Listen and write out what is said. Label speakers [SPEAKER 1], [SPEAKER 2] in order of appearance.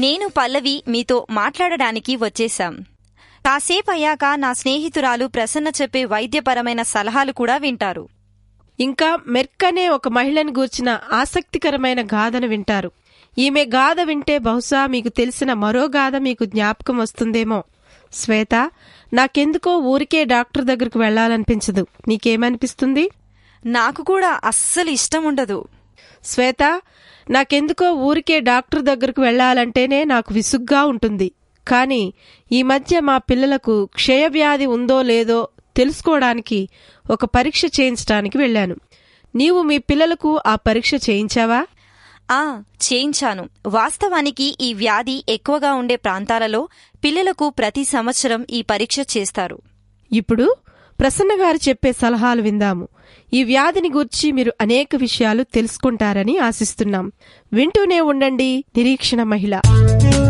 [SPEAKER 1] నేను పల్లవి మీతో మాట్లాడడానికి వచ్చేశాం కాసేపు అయ్యాక నా స్నేహితురాలు ప్రసన్న చెప్పే వైద్యపరమైన సలహాలు కూడా వింటారు
[SPEAKER 2] ఇంకా మెర్క్ అనే ఒక మహిళను గూర్చిన ఆసక్తికరమైన గాథను వింటారు ఈమె గాథ వింటే బహుశా మీకు తెలిసిన మరో గాథ మీకు జ్ఞాపకం వస్తుందేమో శ్వేత నాకెందుకో ఊరికే డాక్టర్ దగ్గరకు వెళ్లాలనిపించదు నీకేమనిపిస్తుంది
[SPEAKER 1] నాకు కూడా అస్సలు ఇష్టం ఉండదు
[SPEAKER 2] శ్వేత నాకెందుకో ఊరికే డాక్టర్ దగ్గరకు వెళ్లాలంటేనే నాకు విసుగ్గా ఉంటుంది కానీ ఈ మధ్య మా పిల్లలకు క్షయవ్యాధి ఉందో లేదో తెలుసుకోవడానికి ఒక పరీక్ష చేయించడానికి వెళ్ళాను నీవు మీ పిల్లలకు ఆ పరీక్ష చేయించావా
[SPEAKER 1] ఆ చేయించాను వాస్తవానికి ఈ వ్యాధి ఎక్కువగా ఉండే ప్రాంతాలలో పిల్లలకు ప్రతి సంవత్సరం ఈ పరీక్ష చేస్తారు
[SPEAKER 2] ఇప్పుడు ప్రసన్న గారు చెప్పే సలహాలు విందాము ఈ వ్యాధిని గూర్చి మీరు అనేక విషయాలు తెలుసుకుంటారని ఆశిస్తున్నాం వింటూనే ఉండండి నిరీక్షణ మహిళ